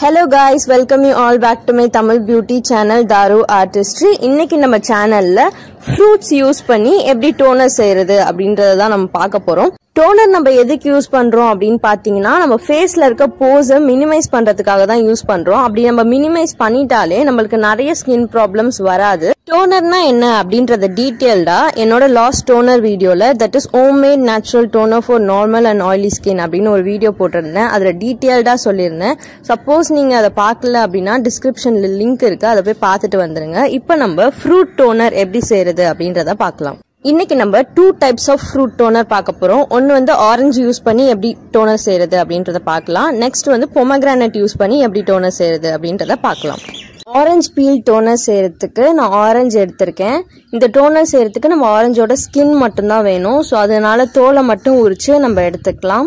hello guys welcome you all back to my Tamil beauty channel Taru artistry இன்னைக்கு நம்ம சேனல்ல fruits use பண்ணி எப்படி டோனர் செய்யறது அப்படின்றத தான் நம்ம பார்க்க போறோம் டோனர் நம்ம எதுக்கு யூஸ் பண்றோம் அப்படின்னு பாத்தீங்கன்னா நம்ம ஃபேஸ்ல இருக்க போஸை மினிமைஸ் பண்றதுக்காக தான் யூஸ் பண்றோம் அப்படி நம்ம மினிமைஸ் பண்ணிட்டாலே நம்மளுக்கு நிறைய ஸ்கின் ப்ராப்ளம்ஸ் வராது டோனர்னா என்ன அப்படின்றத டீட்டெயில்டா என்னோட லாஸ்ட் டோனர் வீடியோல that is home made natural toner for normal and oily skin அப்படின்னு ஒரு வீடியோ போட்டிருந்தேன் அதுல டீட்டெயில்டா சொல்லியிருந்தேன் சப்போஸ் நீங்க அதை பார்க்கல அப்படின்னா டிஸ்கிரிப்ஷன்ல லிங்க் இருக்கு அதை போய் பார்த்துட்டு வந்துருங்க இப்போ நம்ம ஃப்ரூட் டோனர் எப்படி செய்யறது அப்படின்றத பார்க்கலாம் இன்னைக்கு நம்ம two types of fruit toner பார்க்க போறோம் ஒன்னு வந்து ஆரஞ்சு யூஸ் பண்ணி எப்படி டோனர் செய்யறது அப்படின்றத பார்க்கலாம் நெக்ஸ்ட் வந்து பொமக்ரானட் யூஸ் பண்ணி எப்படி டோனர் செய்யறது அப்படின்றத பார்க்கலாம் ஆரஞ்சு பீல் டோனர் செய்யறதுக்கு நான் ஆரஞ்சு எடுத்திருக்கேன் இந்த டோனர் செய்யறதுக்கு நம்ம ஆரஞ்சோட ஸ்கின் மட்டும்தான் வேணும் ஸோ அதனால தோலை மட்டும் உரிச்சு நம்ம எடுத்துக்கலாம்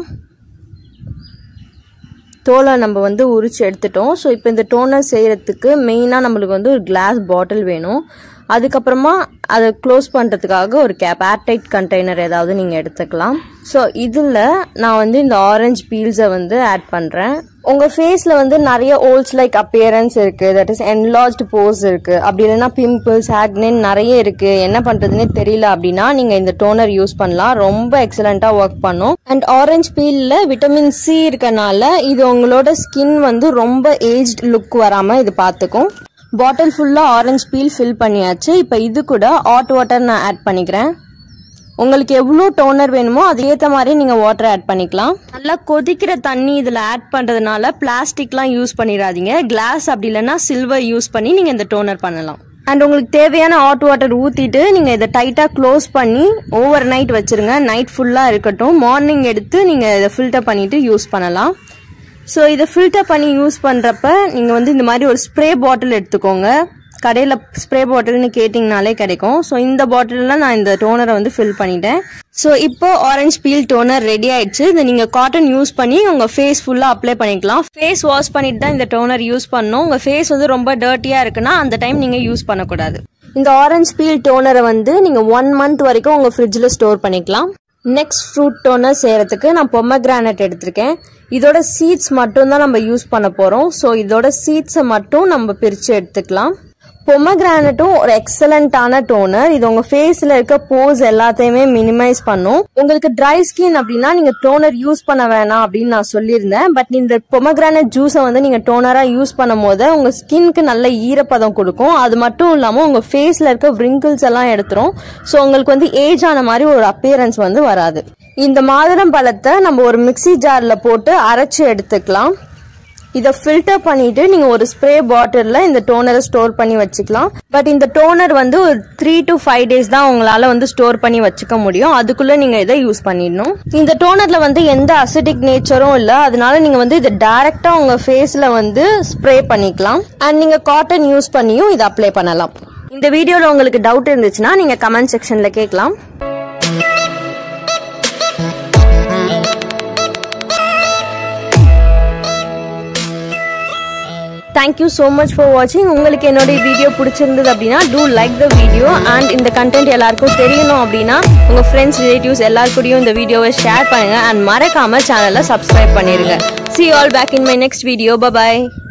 தோலை நம்ம வந்து உரிச்சு எடுத்துட்டோம் ஸோ இப்போ இந்த டோனர் செய்யறதுக்கு மெயினாக நம்மளுக்கு வந்து ஒரு கிளாஸ் பாட்டில் வேணும் அதுக்கப்புறமா அதை க்ளோஸ் பண்ணுறதுக்காக ஒரு கேப் ஏர்டைட் கண்டெய்னர் ஏதாவது நீங்கள் எடுத்துக்கலாம் ஸோ இதில் நான் வந்து இந்த ஆரஞ்சு பீல்ஸை வந்து ஆட் பண்ணுறேன் உங்கள் ஃபேஸில் வந்து நிறைய ஓல்ஸ் லைக் அப்பியரன்ஸ் இருக்குது தட் இஸ் என்லார்ஜ்டு போஸ் இருக்குது அப்படி இல்லைன்னா பிம்பிள்ஸ் ஆக்னின் நிறைய இருக்குது என்ன பண்ணுறதுனே தெரியல அப்படின்னா நீங்கள் இந்த டோனர் யூஸ் பண்ணலாம் ரொம்ப எக்ஸலண்ட்டாக ஒர்க் பண்ணும் அண்ட் ஆரஞ்சு பீலில் விட்டமின் சி இருக்கனால இது உங்களோட ஸ்கின் வந்து ரொம்ப ஏஜ்ட் லுக் வராமல் இது பார்த்துக்கும் பாட்டில் ஃபுல்லாக ஆரஞ்சு பீல் ஃபில் பண்ணியாச்சு இப்போ இது கூட ஹாட் வாட்டர் நான் ஆட் பண்ணிக்கிறேன் உங்களுக்கு எவ்வளோ டோனர் வேணுமோ அதுக்கேற்ற மாதிரி நீங்கள் வாட்டர் ஆட் பண்ணிக்கலாம் நல்லா கொதிக்கிற தண்ணி இதில் ஆட் பண்ணுறதுனால பிளாஸ்டிக்லாம் யூஸ் பண்ணிடாதீங்க கிளாஸ் அப்படி இல்லைன்னா சில்வர் யூஸ் பண்ணி நீங்கள் இந்த டோனர் பண்ணலாம் அண்ட் உங்களுக்கு தேவையான ஹாட் வாட்டர் ஊற்றிட்டு நீங்கள் இதை டைட்டாக க்ளோஸ் பண்ணி ஓவர் நைட் வச்சுருங்க நைட் ஃபுல்லாக இருக்கட்டும் மார்னிங் எடுத்து நீங்கள் இதை ஃபில்டர் பண்ணிவிட்டு யூஸ் பண்ணலாம் ஸோ இதை ஃபில்டர் பண்ணி யூஸ் பண்ணுறப்ப நீங்கள் வந்து இந்த மாதிரி ஒரு ஸ்ப்ரே பாட்டில் எடுத்துக்கோங்க கடையில் ஸ்ப்ரே பாட்டில்னு கேட்டிங்கனாலே கிடைக்கும் ஸோ இந்த பாட்டிலில் நான் இந்த டோனரை வந்து ஃபில் பண்ணிட்டேன் ஸோ இப்போ ஆரஞ்சு பீல் டோனர் ரெடி ஆயிடுச்சு இதை நீங்கள் காட்டன் யூஸ் பண்ணி உங்கள் ஃபேஸ் ஃபுல்லாக அப்ளை பண்ணிக்கலாம் ஃபேஸ் வாஷ் பண்ணிட்டு தான் இந்த டோனர் யூஸ் பண்ணணும் உங்கள் ஃபேஸ் வந்து ரொம்ப டர்ட்டியாக இருக்குன்னா அந்த டைம் நீங்கள் யூஸ் பண்ணக்கூடாது இந்த ஆரஞ்சு பீல் டோனரை வந்து நீங்கள் ஒன் மந்த் வரைக்கும் உங்கள் ஃப்ரிட்ஜில் ஸ்டோர் பண்ணிக்கலாம் நெக்ஸ்ட் ஃப்ரூட் டோனர் செய்யறதுக்கு நான் பொம்மக்ரானட் எடுத்திருக்கேன் இதோட சீட்ஸ் மட்டும் தான் நம்ம யூஸ் பண்ண போறோம் ஸோ இதோட சீட்ஸை மட்டும் நம்ம பிரிச்சு எடுத்துக்கலாம் பொமக்ரானட்டும் ஒரு எக்ஸலண்டான டோனர் இது உங்க ஃபேஸ்ல இருக்க போஸ் எல்லாத்தையுமே மினிமைஸ் பண்ணும் உங்களுக்கு ட்ரை ஸ்கின் அப்படின்னா நீங்க டோனர் யூஸ் பண்ண வேணாம் அப்படின்னு நான் சொல்லியிருந்தேன் பட் இந்த பொமக்ரானட் ஜூஸை வந்து நீங்க டோனரா யூஸ் பண்ணும் போது உங்க ஸ்கின்க்கு நல்ல ஈரப்பதம் கொடுக்கும் அது மட்டும் இல்லாம உங்க ஃபேஸ்ல இருக்க விரிங்கிள்ஸ் எல்லாம் எடுத்துரும் ஸோ உங்களுக்கு வந்து ஏஜ் ஆன மாதிரி ஒரு அப்பியரன்ஸ் வந்து வராது இந்த மாதுளம் பழத்தை நம்ம ஒரு மிக்சி ஜார்ல போட்டு அரைச்சு எடுத்துக்கலாம் இதை ஃபில்டர் பண்ணிட்டு நீங்க ஒரு ஸ்ப்ரே பாட்டில்ல இந்த டோனரை ஸ்டோர் பண்ணி வச்சுக்கலாம் பட் இந்த டோனர் வந்து ஒரு த்ரீ டு ஃபைவ் டேஸ் தான் உங்களால வந்து ஸ்டோர் பண்ணி வச்சுக்க முடியும் அதுக்குள்ள நீங்க இதை யூஸ் பண்ணிடணும் இந்த டோனர்ல வந்து எந்த அசிடிக் நேச்சரும் இல்ல அதனால நீங்க வந்து இதை டைரக்டா உங்க ஃபேஸ்ல வந்து ஸ்ப்ரே பண்ணிக்கலாம் அண்ட் நீங்க காட்டன் யூஸ் பண்ணியும் இதை அப்ளை பண்ணலாம் இந்த வீடியோல உங்களுக்கு டவுட் இருந்துச்சுன்னா நீங்க கமெண்ட் செக்ஷன்ல கேட்கலாம் தேங்க்யூ ஸோ மச் ஃபார் வாட்சிங் உங்களுக்கு என்னுடைய வீடியோ பிடிச்சிருந்தது அப்படின்னா do like the video and இந்த கண்டென்ட் எல்லாருக்கும் தெரியணும் அப்படின்னா உங்கள் ஃப்ரெண்ட்ஸ் ரிலேட்டிவ்ஸ் எல்லாருக்கூடயும் இந்த வீடியோவை ஷேர் பண்ணுங்கள் அண்ட் மறக்காமல் சேனலை சப்ஸ்கிரைப் பண்ணிடுங்க see all back in my next video bye bye